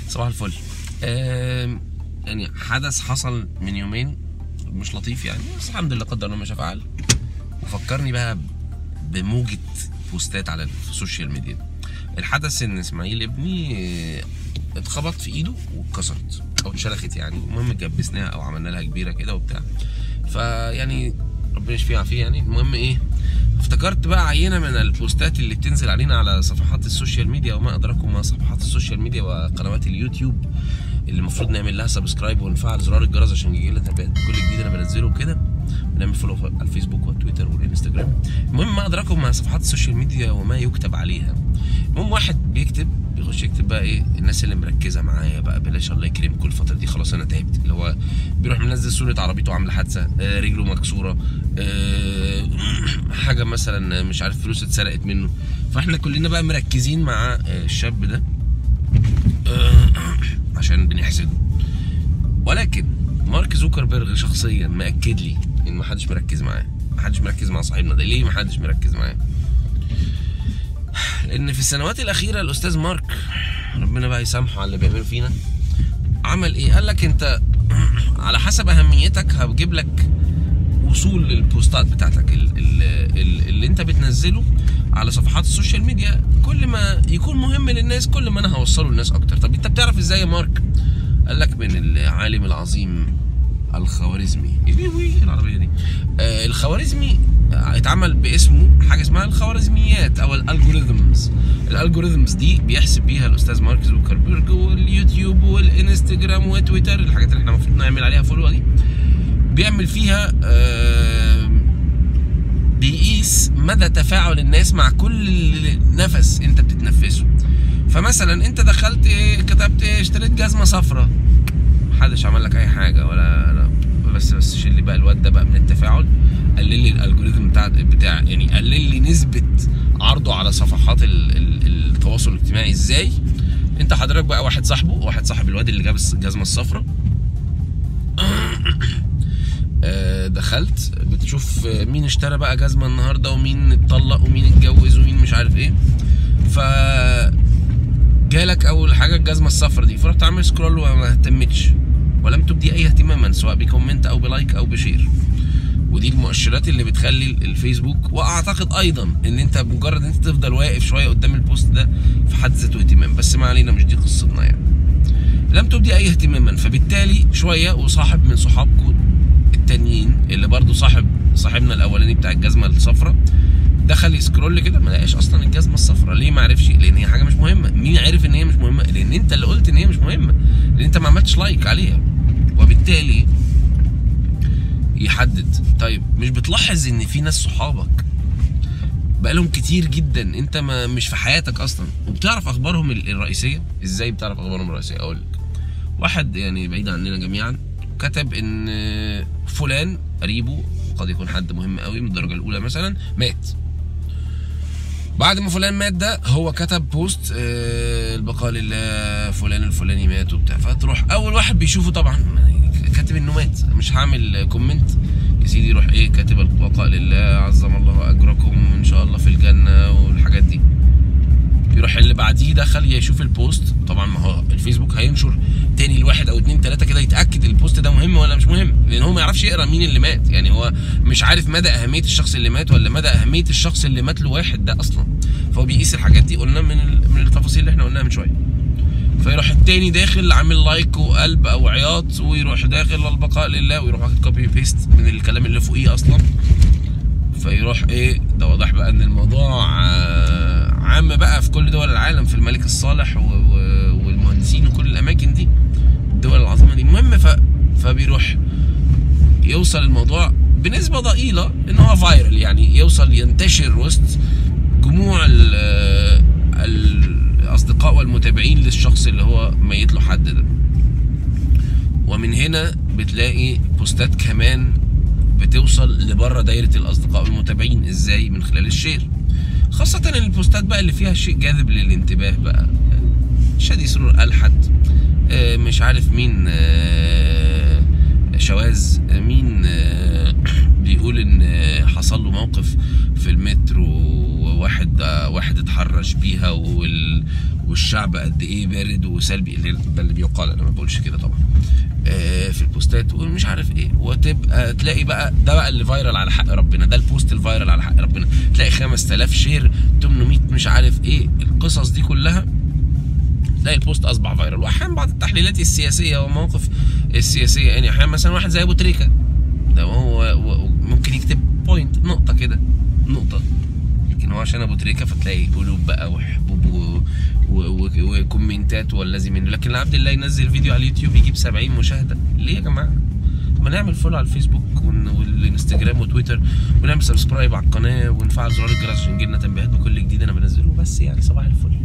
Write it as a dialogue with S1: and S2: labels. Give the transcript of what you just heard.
S1: صباح الفل آم، يعني حدث حصل من يومين مش لطيف يعني بس الحمد لله قدر الله ما شاء فعل وفكرني بقى بموجة بوستات على السوشيال ميديا الحدث ان اسماعيل ابني آه، اتخبط في ايده واتكسرت او اتشلخت يعني المهم اتجبسناها او عملنا لها كبيره كده وبتاع فيعني ربنا يشفيها عافيه يعني المهم ايه افتكرت بقى عينه من البوستات اللي بتنزل علينا على صفحات السوشيال ميديا وما ادراكم ما صفحات السوشيال ميديا وقنوات اليوتيوب اللي المفروض نعمل لها سبسكرايب ونفعل زرار الجرس عشان يجي لنا تنبيهات بكل جديد انا بنزله وكده ونعمل فولو على الفيسبوك والتويتر والانستجرام المهم ما ادراكم مع صفحات السوشيال ميديا وما يكتب عليها المهم واحد بيكتب بيخش يكتب بقى ايه الناس اللي مركزه معايا بقى بلاش الله يكرمكم الفتره دي خلاص انا تعبت اللي هو بيروح منزل صوره عربيته عامله حادثه آه رجله مكسوره آه حاجه مثلا مش عارف فلوس اتسرقت منه فاحنا كلنا بقى مركزين مع آه الشاب ده آه عشان بنحسده ولكن مارك زوكربيرج شخصيا مأكد لي ان محدش مركز معاه محدش مركز مع صاحبنا ده ليه محدش مركز معاه لان في السنوات الاخيره الاستاذ مارك ربنا بقى يسامحه على اللي بيعمله فينا عمل ايه قال لك انت على حسب اهميتك هجيب لك وصول للبوستات بتاعتك ال- ال- ال- اللي انت بتنزله على صفحات السوشيال ميديا كل ما يكون مهم للناس كل ما انا هوصله للناس اكتر طب انت بتعرف ازاي يا مارك قال لك من العالم العظيم الخوارزمي ايه وي العربيه دي آه الخوارزمي آه، اتعمل باسمه حاجه اسمها الخوارزميات او الالجوريثمز الالجوريثمز دي بيحسب بيها الاستاذ مارك زوكربيرج واليوتيوب والانستجرام وتويتر الحاجات اللي احنا المفروض نعمل عليها فولو دي بيعمل فيها آه، بيقيس مدى تفاعل الناس مع كل نفس انت بتتنفسه فمثلا انت دخلت ايه كتبت ايه اشتريت جزمه صفراء محدش عمل لك اي حاجه ولا لا بس بس شيل لي بقى الواد ده بقى من التفاعل قلل لي الالجوريثم بتاع بتاع يعني قلل لي نسبه عرضه على صفحات ال ال التواصل الاجتماعي ازاي انت حضرتك بقى واحد صاحبه واحد صاحب الواد اللي جاب الجزمه الصفراء آه، دخلت بتشوف آه، مين اشترى بقى جزمه النهارده ومين اتطلق ومين اتجوز ومين مش عارف ايه ف جالك اول حاجه الجزمه الصفرا دي فرحت عامل سكرول وما اهتمتش ولم تبدي اي اهتماما سواء بكومنت او بلايك او بشير ودي المؤشرات اللي بتخلي الفيسبوك واعتقد ايضا ان انت مجرد انت تفضل واقف شويه قدام البوست ده في حد ذاته اهتمام بس ما علينا مش دي قصتنا يعني لم تبدي اي اهتماما فبالتالي شويه وصاحب من صحابكم التانيين اللي برضو صاحب صاحبنا الاولاني بتاع الجزمه الصفراء دخل يسكرول كده ما لقاش اصلا الجزمه الصفراء ليه ما عرفش لان هي حاجه مش مهمه مين عرف ان هي مش مهمه لان انت اللي قلت ان هي مش مهمه لان انت ما عملتش لايك عليها وبالتالي يحدد طيب مش بتلاحظ ان في ناس صحابك بقالهم كتير جدا انت ما مش في حياتك اصلا وبتعرف اخبارهم ال- الرئيسيه ازاي بتعرف اخبارهم الرئيسيه اقول لك واحد يعني بعيد عننا جميعا كتب ان فلان قريبه قد يكون حد مهم قوي من الدرجه الاولى مثلا مات بعد ما فلان مات ده هو كتب بوست آه، البقاء لله فلان الفلاني مات وبتاع فتروح اول واحد بيشوفه طبعا كاتب انه مات مش هعمل كومنت يا سيدي يروح ايه كاتب البقاء لله عظم الله اجركم ان شاء الله في الجنه والحاجات دي يروح اللي بعديه دخل يشوف البوست طبعا ما هو الفيسبوك هينشر تاني لواحد او اتنين تلاته كده يتاكد البوست ده مهم ولا مش مهم لان هو ما يعرفش يقرا مين اللي مات يعني هو مش عارف مدى اهميه الشخص اللي مات ولا مدى اهميه الشخص اللي مات له واحد ده اصلا فهو بيقيس الحاجات دي قلنا من ال- من التفاصيل اللي احنا قلناها من شويه فيروح التاني داخل عامل لايك وقلب او عياط ويروح داخل البقاء لله ويروح واخد كوبي بيست من الكلام اللي فوقيه اصلا فيروح ايه ده واضح بقى ان الموضوع آه، عام بقى في كل دول العالم في الملك الصالح و- و- والمهندسين وكل الاماكن دي الدول العظيمه دي المهم ف فبيروح يوصل الموضوع بنسبه ضئيله ان هو فايرل يعني يوصل ينتشر وسط جموع ال- الاصدقاء والمتابعين للشخص اللي هو ميت له حد ده ومن هنا بتلاقي بوستات كمان بتوصل لبره دايره الاصدقاء والمتابعين ازاي من خلال الشير خاصة ان البوستات بقى اللي فيها شيء جاذب للانتباه بقى شادي سرور ألحد آه، مش عارف مين آه، شواذ آه، مين آه، بيقول ان آه، حصل له موقف في المترو وواحد آه، واحد اتحرش بيها وال والشعب قد ايه بارد وسلبي اللي ده اللي بيقال انا ما بقولش كده طبعا آه، في البوستات ومش عارف ايه وتبقى تلاقي بقى ده بقى اللي فايرال على حق ربنا ده البوست الفايرال على حق ربنا تلاقي 5000 شير 800 مش عارف ايه القصص دي كلها تلاقي البوست اصبح فايرال واحيانا بعض التحليلات السياسيه والمواقف السياسيه يعني احيانا مثلا واحد زي ابو تريكه ده هو هو ممكن يكتب بوينت نقطه كده نقطه لكن هو عشان ابو تريكه فتلاقي قلوب بقى وحبوب و... و... و... وكومنتات والذي منه لكن عبد الله ينزل فيديو على اليوتيوب يجيب 70 مشاهده ليه يا جماعه ما نعمل فولو على الفيسبوك ون- والانستجرام وتويتر ونعمل سبسكرايب على القناه ونفعل زرار الجرس عشان يجيلنا تنبيهات بكل جديد انا بنزله بس يعني صباح الفل